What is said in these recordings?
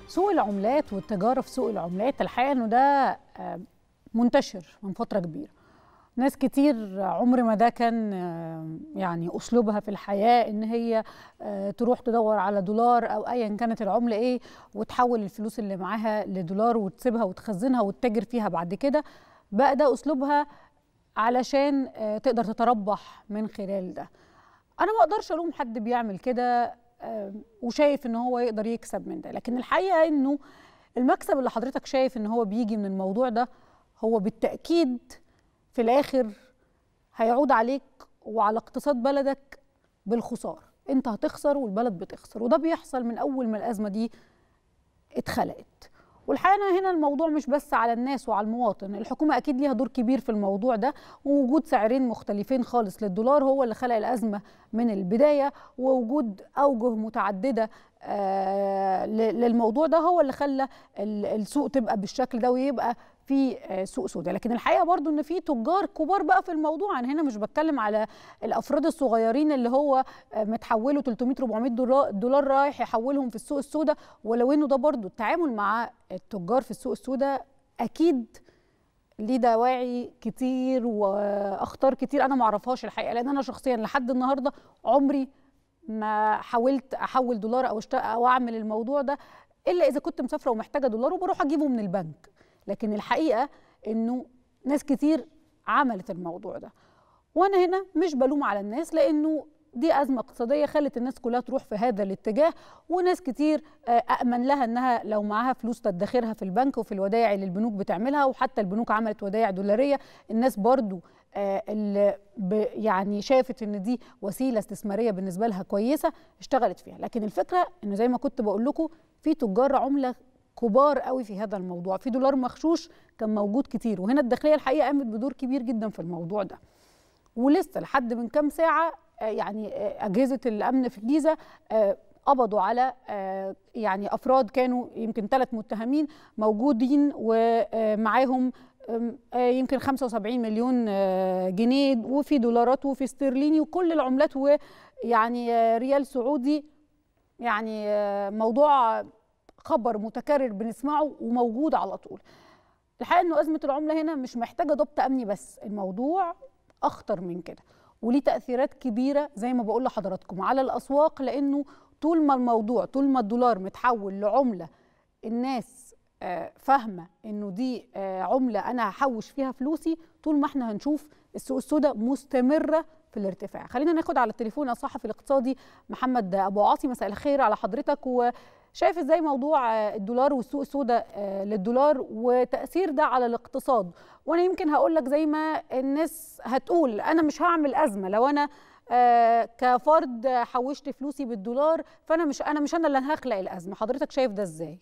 سوق العملات والتجاره في سوق العملات الحقيقه انه ده آه، منتشر من فتره كبيره ناس كتير عمر ما ده كان آه، يعني اسلوبها في الحياه ان هي آه، تروح تدور على دولار او ايا كانت العمله ايه وتحول الفلوس اللي معاها لدولار وتسيبها وتخزنها وتتاجر فيها بعد كده بقى ده اسلوبها علشان آه، تقدر تتربح من خلال ده انا ما اقدرش الوم حد بيعمل كده آه، وشايف ان هو يقدر يكسب من ده لكن الحقيقه انه المكسب اللي حضرتك شايف ان هو بيجي من الموضوع ده هو بالتاكيد في الاخر هيعود عليك وعلى اقتصاد بلدك بالخساره انت هتخسر والبلد بتخسر وده بيحصل من اول ما الازمه دي اتخلقت والحقيقه هنا الموضوع مش بس على الناس وعلى المواطن الحكومه اكيد ليها دور كبير في الموضوع ده ووجود سعرين مختلفين خالص للدولار هو اللي خلق الازمه من البدايه ووجود اوجه متعدده آه، ل- للموضوع ده هو اللي خلى ال- السوق تبقى بالشكل ده ويبقى في آه، سوق سوداء لكن الحقيقه برضو ان في تجار كبار بقى في الموضوع انا هنا مش بتكلم على الافراد الصغيرين اللي هو آه، متحوله 300 400 دولار دولار رايح يحولهم في السوق السوداء ولو انه ده برضو التعامل مع التجار في السوق السوداء اكيد ليه دواعي كتير واخطار كتير انا ما اعرفهاش الحقيقه لان انا شخصيا لحد النهارده عمري ما حاولت احول دولار او أشت- او اعمل الموضوع ده الا اذا كنت مسافره ومحتاجه دولار وبروح اجيبه من البنك لكن الحقيقه انه ناس كتير عملت الموضوع ده وانا هنا مش بلوم على الناس لانه دي أزمة اقتصادية خلت الناس كلها تروح في هذا الاتجاه وناس كتير آه، أأمن لها أنها لو معاها فلوس تدخرها في البنك وفي الودائع اللي البنوك بتعملها وحتى البنوك عملت ودائع دولارية الناس برضو آه، اللي ب- يعني شافت ان دي وسيله استثماريه بالنسبه لها كويسه اشتغلت فيها لكن الفكره انه زي ما كنت بقول لكم في تجار عمله كبار قوي في هذا الموضوع في دولار مغشوش كان موجود كتير وهنا الداخليه الحقيقه قامت بدور كبير جدا في الموضوع ده ولسه لحد من كام ساعه آه، يعني آه، اجهزه الامن في الجيزه آه، قبضوا على آه، يعني افراد كانوا يمكن ثلاث متهمين موجودين ومعاهم آم، آه، يمكن 75 مليون آه، جنيه وفي دولارات وفي استرليني وكل العملات ويعني آه، ريال سعودي يعني آه، موضوع خبر متكرر بنسمعه وموجود على طول الحقيقه انه ازمه العمله هنا مش محتاجه ضبط امني بس الموضوع اخطر من كده وليه تاثيرات كبيره زي ما بقول لحضراتكم على الاسواق لانه طول ما الموضوع طول ما الدولار متحول لعمله الناس آه، فاهمه انه دي آه، عمله انا هحوش فيها فلوسي طول ما احنا هنشوف السوق السوداء مستمره في الارتفاع خلينا ناخد على التليفون الصحفي الاقتصادي محمد ابو عاصي مساء الخير على حضرتك وشايف ازاي موضوع آه، الدولار والسوق السوداء آه، للدولار وتاثير ده على الاقتصاد وانا يمكن هقول لك زي ما الناس هتقول انا مش هعمل ازمه لو انا آه، كفرد حوشت فلوسي بالدولار فانا مش انا مش انا اللي هخلق الازمه حضرتك شايف ده ازاي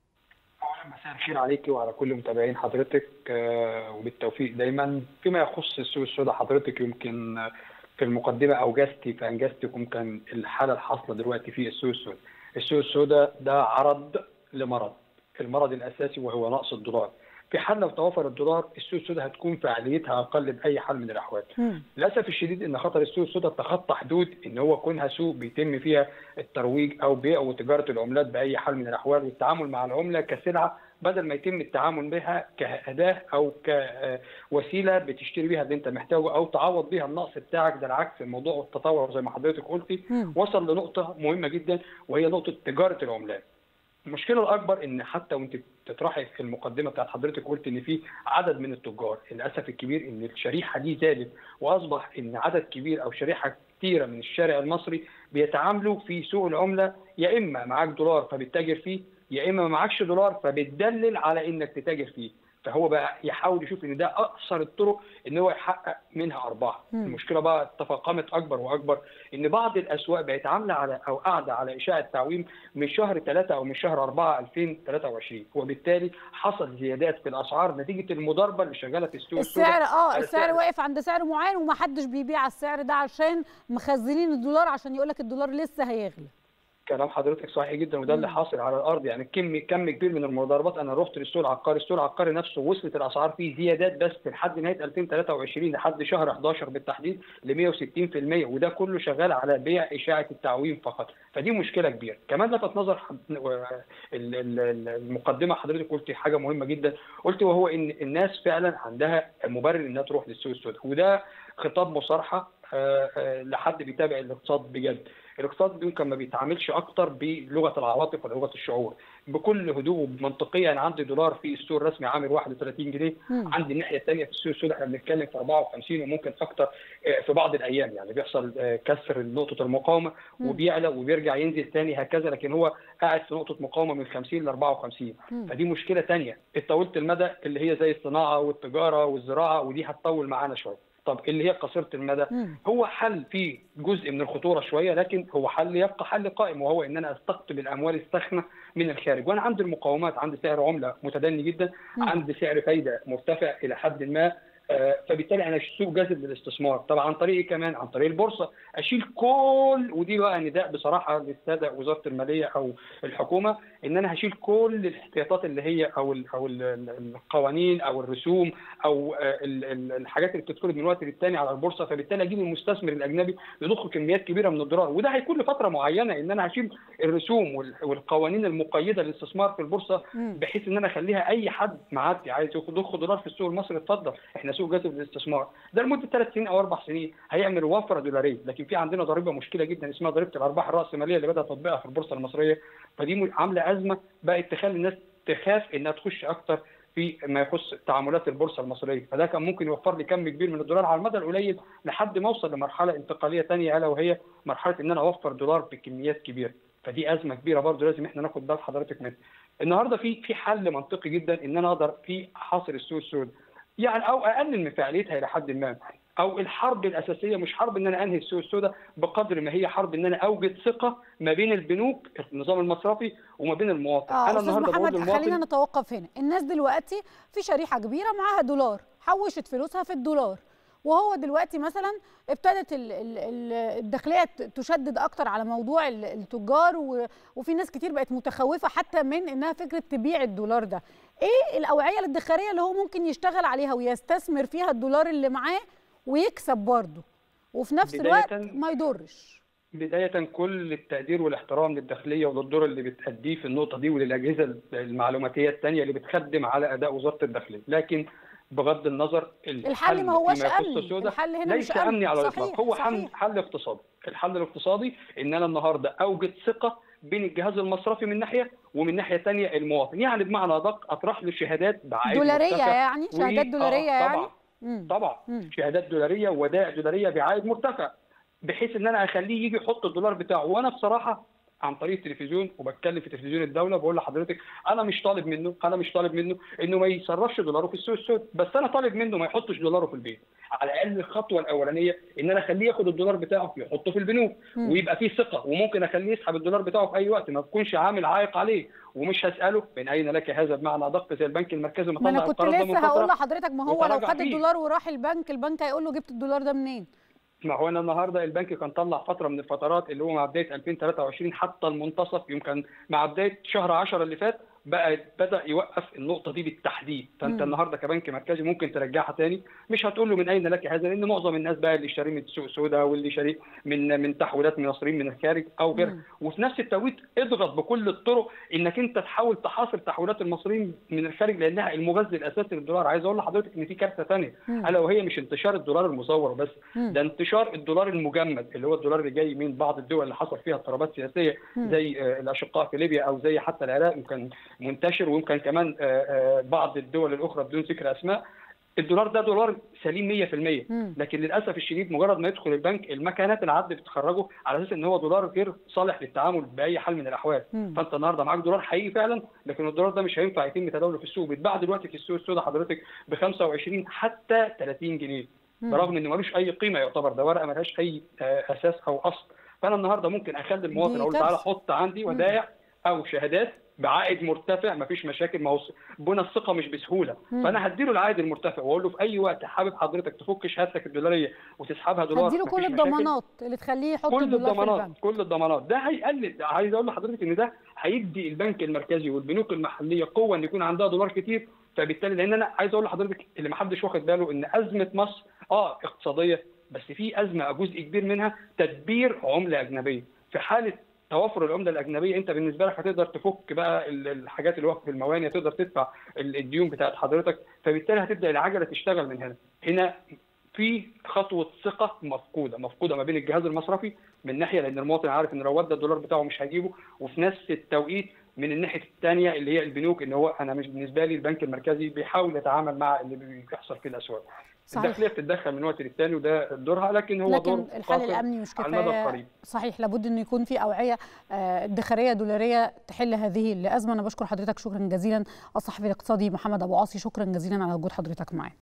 أولاً مساء الخير عليكي وعلى كل متابعين حضرتك آه، وبالتوفيق دايما فيما يخص السوق السوداء حضرتك يمكن آه، في المقدمه اوجزتي فانجزتك يمكن الحاله الحاصله دلوقتي في السوق السوداء السوق السوداء ده عرض لمرض المرض الاساسي وهو نقص الدولار في حال لو توفر الدولار السوق السوداء هتكون فعاليتها اقل باي حال من الاحوال للاسف الشديد ان خطر السوق السوداء تخطى حدود ان هو كونها سوق بيتم فيها الترويج او بيع وتجاره العملات باي حال من الاحوال والتعامل مع العمله كسلعه بدل ما يتم التعامل بها كاداه او كوسيله بتشتري بيها اللي انت محتاجه او تعوض بيها النقص بتاعك ده العكس الموضوع التطور زي ما حضرتك قلتي مم. وصل لنقطه مهمه جدا وهي نقطه تجاره العملات المشكله الاكبر ان حتى وانت بتطرحي في المقدمه بتاعت حضرتك قلت ان في عدد من التجار للاسف الكبير ان الشريحه دي زادت واصبح ان عدد كبير او شريحه كتيره من الشارع المصري بيتعاملوا في سوق العمله يا اما معاك دولار فبتتاجر فيه يا اما ما معكش دولار فبتدلل على انك تتاجر فيه فهو بقى يحاول يشوف ان ده اقصر الطرق ان هو يحقق منها ارباح مم. المشكله بقى تفاقمت اكبر واكبر ان بعض الاسواق بقت عامله على او قاعده على اشاعه تعويم من شهر 3 او من شهر 4 2023 وبالتالي حصل زيادات في الاسعار نتيجه المضاربه اللي شغاله في السوق السعر السوداء اه على السعر السعر. واقف عند سعر معين ومحدش بيبيع على السعر ده عشان مخزنين الدولار عشان يقول لك الدولار لسه هيغلى كلام حضرتك صحيح جدا وده اللي حاصل على الارض يعني كم كم كبير من المضاربات انا رحت للسوق العقاري السوق العقاري نفسه وصلت الاسعار فيه زيادات بس لحد نهايه 2023 لحد شهر 11 بالتحديد ل 160% وده كله شغال على بيع اشاعه التعويم فقط فدي مشكله كبيره كمان لفت نظر المقدمه حضرتك قلت حاجه مهمه جدا قلت وهو ان الناس فعلا عندها مبرر انها تروح للسوق السوداء وده خطاب مصارحه لحد بيتابع الاقتصاد بجد الاقتصاد يمكن ما بيتعاملش اكتر بلغه العواطف ولغه الشعور بكل هدوء وبمنطقيه انا عندي دولار في السوق الرسمي عامل 31 جنيه مم. عندي الناحيه الثانيه في السوق السوداء احنا بنتكلم في 54 وممكن اكتر آه، في بعض الايام يعني بيحصل آه، كسر نقطه المقاومه مم. وبيعلى وبيرجع ينزل ثاني هكذا لكن هو قاعد في نقطه مقاومه من 50 ل 54 مم. فدي مشكله ثانيه طويله المدى اللي هي زي الصناعه والتجاره والزراعه ودي هتطول معانا شويه طب اللي هي قصيره المدى مم. هو حل فيه جزء من الخطوره شويه لكن هو حل يبقى حل قائم وهو ان انا استقطب الاموال الساخنه من الخارج وانا عندي المقاومات عندي سعر عمله متدني جدا مم. عندي سعر فايده مرتفع الى حد ما آه، فبالتالي انا سوق جاذب للاستثمار طبعا عن طريق ايه كمان عن طريق البورصه اشيل كل ودي بقى نداء بصراحه للساده وزاره الماليه او الحكومه ان انا هشيل كل الاحتياطات اللي هي او ال او ال القوانين او الرسوم او آه، ال- ال- الحاجات اللي بتتفرض من وقت للتاني على البورصه فبالتالي اجيب المستثمر الاجنبي يضخ كميات كبيره من الدولار وده هيكون لفتره معينه ان انا هشيل الرسوم وال- والقوانين المقيده للاستثمار في البورصه مم. بحيث ان انا اخليها اي حد معدي عايز يضخ دولار في السوق المصري اتفضل احنا سوق جاذب للاستثمار ده لمده ثلاث سنين او اربع سنين هيعمل وفره دولاريه لكن في عندنا ضريبه مشكله جدا اسمها ضريبه الارباح الراسماليه اللي بدا تطبيقها في البورصه المصريه فدي م- عامله ازمه بقت تخلي الناس تخاف انها تخش اكتر في ما يخص تعاملات البورصه المصريه فده كان ممكن يوفر لي كم كبير من الدولار على المدى القليل لحد ما اوصل لمرحله انتقاليه ثانيه الا وهي مرحله ان انا اوفر دولار بكميات كبيره فدي ازمه كبيره برضه لازم احنا ناخد بال حضرتك منها النهارده في في حل منطقي جدا ان انا اقدر في حاصر السوق السوداء يعني او اقلل من فعاليتها الى حد ما او الحرب الاساسيه مش حرب ان انا انهي السوق السوداء بقدر ما هي حرب ان انا اوجد ثقه ما بين البنوك النظام المصرفي وما بين المواطن اه انا استاذ النهارده بقول محمد خلينا للمواطن نتوقف هنا الناس دلوقتي في شريحه كبيره معاها دولار حوشت فلوسها في الدولار وهو دلوقتي مثلا ابتدت ال- ال- ال- الداخليه ت- تشدد اكتر على موضوع ال- التجار و- وفي ناس كتير بقت متخوفه حتى من انها فكره تبيع الدولار ده ايه الاوعيه الادخاريه اللي هو ممكن يشتغل عليها ويستثمر فيها الدولار اللي معاه ويكسب برضه وفي نفس الوقت بداية- ما يضرش بداية كل التقدير والاحترام للداخلية وللدور اللي بتأديه في النقطة دي وللأجهزة المعلوماتية الثانية اللي بتخدم على أداء وزارة الداخلية، لكن بغض النظر الحل ما هوش فيما يخص امني السوداء الحل هنا ليس مش امني امني على صحيح الاطلاق هو حل صحيح. حل اقتصادي الحل الاقتصادي ان انا النهارده اوجد ثقه بين الجهاز المصرفي من ناحيه ومن ناحيه ثانيه المواطن يعني بمعنى ادق اطرح له شهادات بعائد دولاريه مرتفع يعني و- شهادات آه، دولاريه يعني طبعا مم. طبعا مم. شهادات دولاريه ودائع دولاريه بعائد مرتفع بحيث ان انا اخليه يجي يحط الدولار بتاعه وانا بصراحه عن طريق التلفزيون وبتكلم في تلفزيون الدوله بقول لحضرتك انا مش طالب منه انا مش طالب منه انه ما يصرفش دولاره في السوق السوداء بس انا طالب منه ما يحطش دولاره في البيت على الاقل الخطوه الاولانيه ان انا اخليه ياخد الدولار بتاعه يحطه في البنوك مم. ويبقى فيه ثقه وممكن اخليه يسحب الدولار بتاعه في اي وقت ما تكونش عامل عائق عليه ومش هساله من اين لك هذا بمعنى ادق زي البنك المركزي ما انا مطلع كنت القرار ده من لسه هقول فتره لحضرتك ما هو لو وتراجع خد فيه. الدولار وراح البنك البنك هيقول له جبت الدولار ده منين ما هو انا النهارده البنك كان طلع فتره من الفترات اللي هو مع بدايه 2023 حتى المنتصف يمكن مع بدايه شهر 10 اللي فات بقى بدا يوقف النقطه دي بالتحديد فانت مم. النهارده كبنك مركزي ممكن ترجعها تاني مش هتقول له من اين لك هذا لان معظم الناس بقى اللي شاريه من السوق السوداء واللي شاريه من من تحويلات من مصريين من الخارج او غيره مم. وفي نفس التوقيت اضغط بكل الطرق انك انت تحاول تحاصر تحويلات المصريين من الخارج لانها المغذي الاساسي للدولار عايز اقول لحضرتك ان في كارثه ثانيه مم. الا وهي مش انتشار الدولار المزور بس مم. ده انتشار الدولار المجمد اللي هو الدولار اللي جاي من بعض الدول اللي حصل فيها اضطرابات سياسيه مم. زي آه، الاشقاء في ليبيا او زي حتى العراق يمكن منتشر ويمكن كمان آه، آه، بعض الدول الاخرى بدون ذكر اسماء الدولار ده دولار سليم 100% مم. لكن للاسف الشديد مجرد ما يدخل البنك المكانات العد بتخرجه على اساس ان هو دولار غير صالح للتعامل باي حال من الاحوال مم. فانت النهارده معاك دولار حقيقي فعلا لكن الدولار ده مش هينفع يتم تداوله في السوق بيتباع دلوقتي في السوق السوداء حضرتك ب 25 حتى 30 جنيه مم. برغم انه ملوش اي قيمه يعتبر ده ورقه ملهاش اي آه، اساس او اصل فانا النهارده ممكن اخلي المواطن دي اقول له تعالى كارثة. حط عندي ودائع او شهادات بعائد مرتفع مفيش مشاكل ما هو بنى الثقه مش بسهوله مم. فانا هديله العائد المرتفع واقول له في اي وقت حابب حضرتك تفك شهادتك الدولاريه وتسحبها دولار هديله كل مفيش مشاكل. الضمانات اللي تخليه يحط كل الدولار في الضمانات البنك كل الضمانات ده هيقلل عايز اقول لحضرتك ان ده هيدي البنك المركزي والبنوك المحليه قوه ان يكون عندها دولار كتير فبالتالي لان انا عايز اقول لحضرتك اللي ما حدش واخد باله ان ازمه مصر اه اقتصاديه بس في ازمه جزء كبير منها تدبير عمله اجنبيه في حاله توفر العمله الاجنبيه انت بالنسبه لك هتقدر تفك بقى ال- الحاجات اللي واقفه في الموانئ تقدر تدفع ال- الديون بتاعت حضرتك فبالتالي هتبدا العجله تشتغل من هنا هنا في خطوه ثقه مفقوده مفقوده ما بين الجهاز المصرفي من ناحيه لان المواطن عارف ان لو ودى الدولار بتاعه مش هيجيبه وفي نفس التوقيت من الناحيه الثانيه اللي هي البنوك ان هو انا مش بالنسبه لي البنك المركزي بيحاول يتعامل مع اللي بيحصل في الاسواق صحيح. الداخليه بتتدخل من وقت للتاني وده دورها لكن هو لكن دور الحل قاصر الامني مش على المدى كفايه القريب صحيح لابد انه يكون في اوعيه آه، ادخاريه دولاريه تحل هذه الازمه انا بشكر حضرتك شكرا جزيلا الصحفي الاقتصادي محمد ابو عاصي شكرا جزيلا على وجود حضرتك معانا